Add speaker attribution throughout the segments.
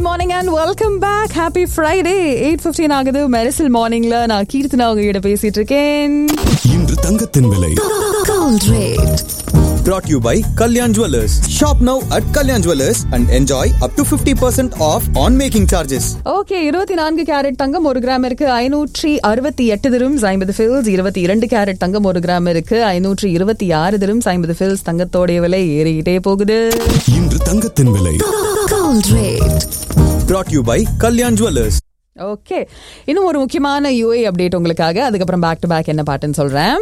Speaker 1: Morning and welcome back happy Friday eight fifteen ஆகுது மெரிசல் மார்னிங்ல நான் கீர்த்தனா உங்ககிட்ட பேசிட்டு இருக்கேன்
Speaker 2: இன்று தங்கத்தின் விலை
Speaker 3: Gold rate.
Speaker 4: brought to you by Kalyan Jewelers. Shop now at Kalyan Jewelers and enjoy up to 50% off on making charges.
Speaker 1: Okay இருபத்தி நான்கு கேரட் தங்கம் ஒரு கிராம் இருக்கு ஐநூற்றி அறுபத்தி எட்டு திரும் ஐம்பது ஃபில்ஸ் இருபத்தி இரண்டு கேரட் தங்கம் ஒரு கிராம் இருக்கு ஐநூற்றி இருபத்தி ஆறு திரும் ஐம்பது ஃபில்ஸ் தங்கத்தோடைய விலை ஏறிக்கிட்டே போகுது
Speaker 2: இன்று தங்கத்தின் விலை
Speaker 3: Gold rate.
Speaker 4: Brought to you by Kalyan Jewelers.
Speaker 1: Okay இன்னும் ஒரு முக்கியமான யூஏ அப்டேட் உங்களுக்காக அதுக்கப்புறம் பேக் டு பேக் என்ன பாட்டுன்னு சொல்றேன்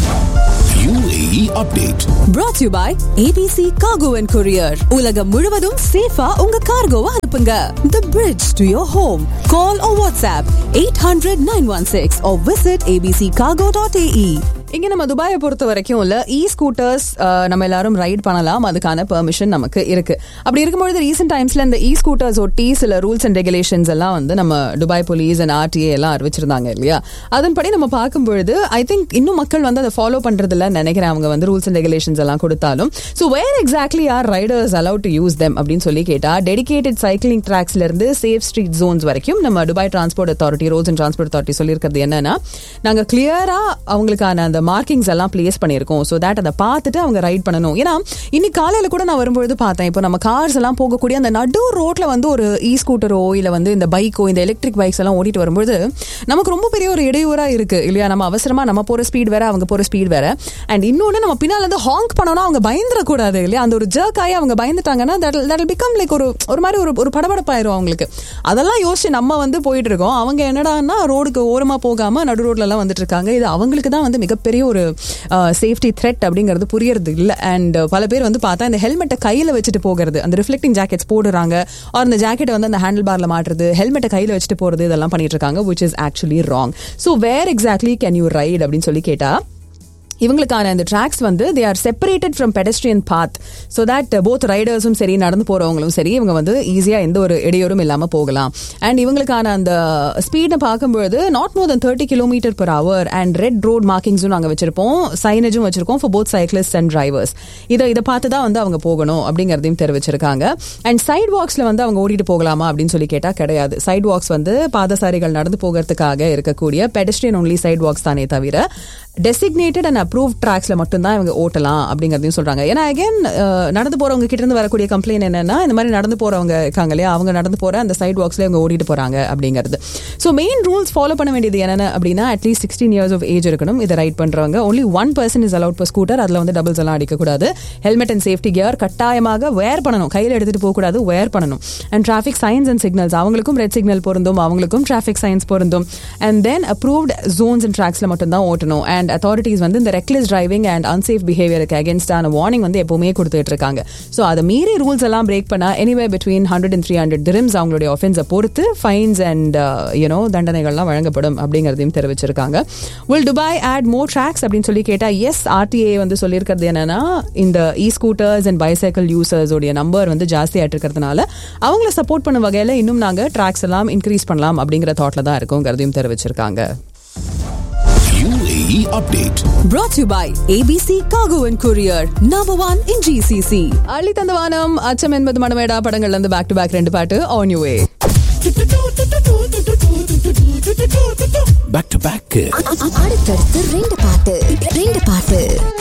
Speaker 2: UAE update
Speaker 3: Brought to you by ABC Cargo and Courier. உலகம் முழுவதும் சேஃபா உங்க கார்கோவை அனுப்புங்க. The bridge to your home. Call or WhatsApp 800 916 or visit abccargo.ae.
Speaker 1: இங்க நம்ம துபாயை பொறுத்த வரைக்கும் இல்ல இ ஸ்கூட்டர்ஸ் நம்ம எல்லாரும் ரைட் பண்ணலாம் அதுக்கான பெர்மிஷன் நமக்கு இருக்கு அப்படி இருக்கும்பொழுது ரீசெண்ட் டைம்ஸ்ல இந்த இ ஸ்கூட்டர்ஸ் ஒட்டி சில ரூல்ஸ் அண்ட் ரெகுலேஷன்ஸ் எல்லாம் வந்து நம்ம துபாய் போலீஸ் அண்ட் ஆர்டிஏ எல்லாம் அறிவிச்சிருந்தாங்க இல்லையா அதன்படி நம்ம பார்க்கும்பொழுது ஐ திங்க் இன்னும் மக்கள் வந்து அதை ஃபாலோ பண்றது இல்ல நினைக்கிறேன் அவங்க வந்து ரூல்ஸ் அண்ட் ரெகுலேஷன்ஸ் எல்லாம் கொடுத்தாலும் so where exactly are riders allowed to use them அப்படின்னு சொல்லி கேட்டா டெடிகேட்டட் சைக்கிளிங் ட்ராக்ஸ்ல இருந்து சேஃப் ஸ்ட்ரீட் ஜோன்ஸ் வரைக்கும் நம்ம Dubai transport authority roads and transport authority சொல்லியிருக்கிறது என்னன்னா நாங்க கிளியரா அவங்களுக்கான அந்த மார்க்கிங்ஸ் எல்லாம் பிளேஸ் பண்ணியிருக்கோம் ஸோ தட் அதை பார்த்துட்டு அவங்க ரைட் பண்ணணும் ஏன்னா இன்னைக்கு காலையில கூட நான் வரும்பொழுது பார்த்தேன் இப்போ நம்ம கார்ஸ் எல்லாம் போகக்கூடிய அந்த நடு ரோட்ல வந்து ஒரு இ ஸ்கூட்டரோ இல்ல வந்து இந்த பைக்கோ இந்த எலக்ட்ரிக் பைக்ஸ் எல்லாம் ஓட்டிட்டு வரும்போது நமக்கு ரொம்ப பெரிய ஒரு இடையூறா இருக்கு இல்லையா நம்ம அவசரமா நம்ம போற ஸ்பீட் வேற அவங்க போற ஸ்பீட் வேற அண்ட் இன்னொன்னு நம்ம பின்னால இருந்து ஹாங்க் பண்ணோம்னா அவங்க பயந்துடக்கூடாது இல்லையா அந்த ஒரு ஜர்க் ஆகி அவங்க பயந்துட்டாங்கன்னா தட் பிகம் லைக் ஒரு ஒரு மாதிரி ஒரு ஒரு படபடப்பாயிரும் அவங்களுக்கு அதெல்லாம் யோசிச்சு நம்ம வந்து போயிட்டு இருக்கோம் அவங்க என்னடான்னா ரோடுக்கு ஓரமா போகாம நடு ரோட்ல எல்லாம் வந்துட்டு இருக்காங்க இது அவங்களுக்கு தான் வந்து மிகப்பெரிய ஒரு சேஃப்டி த்ரெட் அப்படிங்கிறது புரியறது இல்லை அண்ட் பல பேர் வந்து பார்த்தா இந்த ஹெல்மெட்டை கையில வச்சுட்டு போகிறது அந்த ரிஃப்ளெக்டிங் ஜாக்கெட்ஸ் போடுறாங்க ஆர் அந்த ஜாக்கெட்டை வந்து அந்த ஹேண்டில் பார்ல மாட்டுறது ஹெல்மெட்டை கையில வச்சுட்டு போறது இதெல்லாம் பண்ணிட்டு இருக்காங்க which is actually wrong so where exactly can you ride அப்படின்னு சொல்லி கேட்டா இவங்களுக்கான அந்த ட்ராக்ஸ் வந்து they are separated from pedestrian path so that both ரைடர்ஸும் சரி நடந்து போறவங்களும் சரி இவங்க வந்து ஈஸியாக எந்த ஒரு இடையூறும் இல்லாமல் போகலாம் அண்ட் இவங்களுக்கான அந்த ஸ்பீடை பார்க்கும்பொழுது not more than thirty kilometre per hour and red road மார்க்கிங்ஸும் நாங்கள் வச்சிருப்போம் சைனேஜும் வச்சிருக்கோம் for both cyclist and drivers இதை இதை பார்த்து தான் வந்து அவங்க போகணும் அப்படிங்கிறதையும் தெரிவிச்சிருக்காங்க அண்ட் சைட் வாக்ஸில் வந்து அவங்க ஓடிட்டு போகலாமா அப்படின்னு சொல்லி கேட்டால் கிடையாது சைட் வாக்ஸ் வந்து பாதசாரிகள் நடந்து போகிறதுக்காக இருக்கக்கூடிய பெடஸ்ட்ரியன் ஒன்லி சைட் வாக்ஸ் தானே தவிர டெசிக்னேட்டட் அண்ட் அப்ரூவ் ட்ராக்ஸ்ல மட்டும்தான் இவங்க ஓட்டலாம் அப்படிங்கறதையும் சொல்றாங்க ஏன்னா அகைன் நடந்து போறவங்க கிட்ட இருந்து வரக்கூடிய கம்ப்ளைண்ட் என்னன்னா இந்த மாதிரி நடந்து போறவங்க இருக்காங்க இல்லையா அவங்க நடந்து போற அந்த சைட் வாக்ஸ்ல இவங்க ஓடிட்டு போறாங்க அப்படிங்கிறது ஸோ மெயின் ரூல்ஸ் ஃபாலோ பண்ண வேண்டியது என்னென்ன அப்படின்னா at least sixteen years of age இருக்கணும் இதை ரைட் பண்றவங்க only one person is allowed per scooter அதுல வந்து டபுள்ஸ் எல்லாம் அடிக்கக்கூடாது ஹெல்மெட் அண்ட் சேஃப்டி கியர் கட்டாயமாக வேர் பண்ணணும் கையில் எடுத்துட்டு போகக்கூடாது வேர் பண்ணணும் and traffic signs and signals அவங்களுக்கும் ரெட் சிக்னல் பொருந்தும் அவங்களுக்கும் டிராஃபிக் சைன்ஸ் பொருந்தும் and then approved zones and ட்ராக்ஸ்ல மட்டும் தான் ஓட்டணும் அண்ட் அத்தாரிட்டிஸ் வந்து இந்த ரெக்லெஸ் டிரைவிங் அண்ட் அன்சேஃப் பிஹேவியருக்கு அகேன்ஸ்டான வார்னிங் வந்து எப்பவுமே கொடுத்துட்டு இருக்காங்க ஸோ அதை மீறி ரூல்ஸ் எல்லாம் பிரேக் பண்ணா anyway between hundred and three hundred dirhams அவங்களுடைய ஆஃபென்ஸை பொறுத்து ஃபைன்ஸ் அண்ட் யூனோ தண்டனைகள்லாம் வழங்கப்படும் அப்படிங்கிறதையும் தெரிவிச்சிருக்காங்க will Dubai add more tracks அப்படின்னு சொல்லி கேட்டா எஸ் ஆர்டிஏ வந்து சொல்லியிருக்கிறது என்னன்னா இந்த e scooters and bicycle users உடைய நம்பர் வந்து ஜாஸ்தியாட்டு இருக்கிறதுனால அவங்கள சப்போர்ட் பண்ண வகையில் இன்னும் நாங்கள் ட்ராக்ஸ் எல்லாம் இன்க்ரீஸ் பண்ணலாம் அப்படிங்கிற தாட்ல தான் இருக்கோங்கிறதையும் தெரிவிச்சிருக்காங்க
Speaker 2: UAE update
Speaker 3: Brought to you by ABC Cargo and Courier. Number one in GCC.
Speaker 1: அள்ளி தந்த வானம் அச்சம் என்பது மனமேடா படங்கள்ல இருந்து பேக் டு பேக் ரெண்டு பாட்டு on you way
Speaker 2: back to back
Speaker 5: அடுத்தடுத்து ரெண்டு பாட்டு ரெண்டு பாட்டு